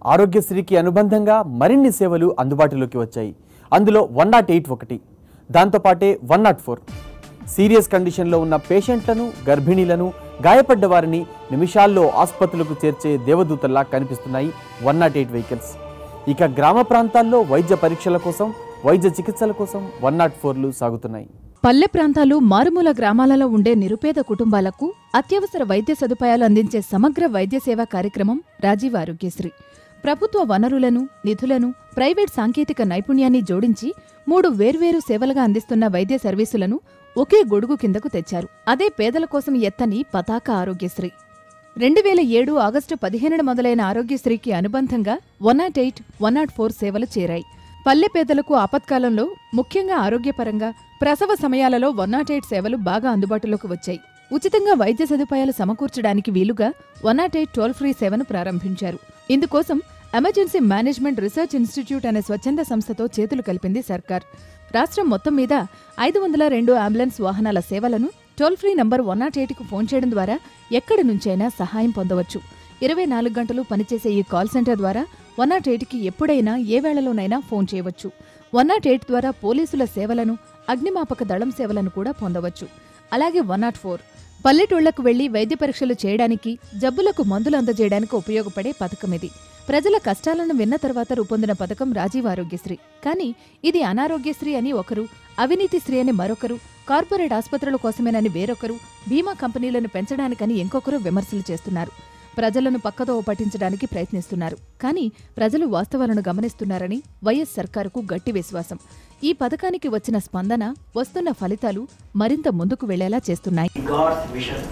ఆరోగ్యశ్రీకి అనుబంధంగా మరిన్ని సేవలు అందుబాటులోకి వచ్చాయి అందులో వన్ నాట్ ఎయిట్ ఒకటి దాంతోపాటే వన్ నాట్ ఫోర్ సీరియస్ కండిషన్లో ఉన్న పేషెంట్లను గర్భిణీలను గాయపడ్డ వారిని నిమిషాల్లో ఆసుపత్రులకు చేర్చే దేవదూతల్లా కనిపిస్తున్నాయి వన్ నాట్ ఎయిట్ వెహికల్స్ ఇక గ్రామ ప్రాంతాల్లో వైద్య పరీక్షల కోసం వైద్య చికిత్సల కోసం వన్ నాట్ ఫోర్లు సాగుతున్నాయి పల్లె ప్రాంతాలు మారుమూల గ్రామాలలో ఉండే నిరుపేద కుటుంబాలకు అత్యవసర వైద్య సదుపాయాలు అందించే సమగ్ర వైద్య సేవా కార్యక్రమం రాజీవ్ ఆరోగ్యశ్రీ ప్రభుత్వ వనరులను నిధులను ప్రైవేట్ సాంకేతిక నైపుణ్యాన్ని జోడించి మూడు వేర్వేరు సేవలుగా అందిస్తున్న వైద్య సర్వీసులను ఒకే గొడుగు కిందకు తెచ్చారు అదే పేదల కోసం ఎత్తని పతాక ఆరోగ్యశ్రీ రెండు వేల ఏడు ఆగస్టు పదిహేనున మొదలైన ఆరోగ్యశ్రీకి అనుబంధంగా one nought eight one nought four సేవలు చేరాయి పల్లె పేదలకు ఆపత్కాలంలో ముఖ్యంగా ఆరోగ్యపరంగా ప్రసవ సమయాలలో వన్ నాట్ ఎయిట్ సేవలు బాగా అందుబాటులోకి వచ్చాయి ఉచితంగా వైద్య సదుపాయాలు సమకూర్చడానికి వీలుగా one nought eight toll free సేవను ప్రారంభించారు ఇందుకోసం ఎమర్జెన్సీ మేనేజ్మెంట్ రీసెర్చ్ ఇన్స్టిట్యూట్ అనే స్వచ్ఛంద సంస్థతో చేతులు కలిపింది సర్కార్ రాష్ట్రం మొత్తం మీద ఐదు వందల రెండు అంబులెన్స్ వాహనాల సేవలను toll free number one nought ఎయిట్కు ఫోన్ చేయడం ద్వారా ఎక్కడి నుంచైనా సహాయం పొందవచ్చు ఇరవై నాలుగు గంటలు పనిచేసే ఈ కాల్ సెంటర్ ద్వారా వన్ నాట్ ఎయిట్కి ఎప్పుడైనా ఏ వేళలోనైనా ఫోన్ చేయవచ్చు వన్ నాట్ ఎయిట్ ద్వారా పోలీసుల సేవలను అగ్నిమాపక దళం సేవలను కూడా పొందవచ్చు అలాగే వన్ నాట్ ఫోర్ పల్లెటూళ్లకు వెళ్లి వైద్య పరీక్షలు చేయడానికి జబ్బులకు మందులు అందజేయడానికి ఉపయోగపడే పథకం ఇది ప్రజల కష్టాలను విన్న తర్వాత రూపొందిన పథకం రాజీవ్ ఆరోగ్యశ్రీ కానీ ఇది అనారోగ్యశ్రీ అని ఒకరు అవినీతి శ్రీ అని మరొకరు కార్పొరేట్ ఆసుపత్రుల కోసమేనని వేరొకరు బీమా కంపెనీలను పెంచడానికని ఇంకొకరు విమర్శలు చేస్తున్నారు ప్రజలను పక్కదోవ పట్టించడానికి ప్రయత్నిస్తున్నారు కానీ ప్రజలు వాస్తవాలను గమనిస్తున్నారని వైఎస్ సర్కారుకు గట్టి విశ్వాసం ఈ పథకానికి వచ్చిన స్పందన వస్తున్న ఫలితాలు మరింత ముందుకు వెళ్లేలా చేస్తున్నాయి God's vision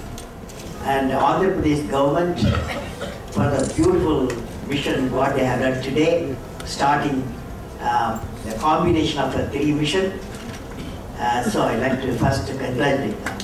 and Andhra Pradesh government for the beautiful vision what they have done today, starting uh, the combination of the three vision. Uh, so I like to first congratulate them.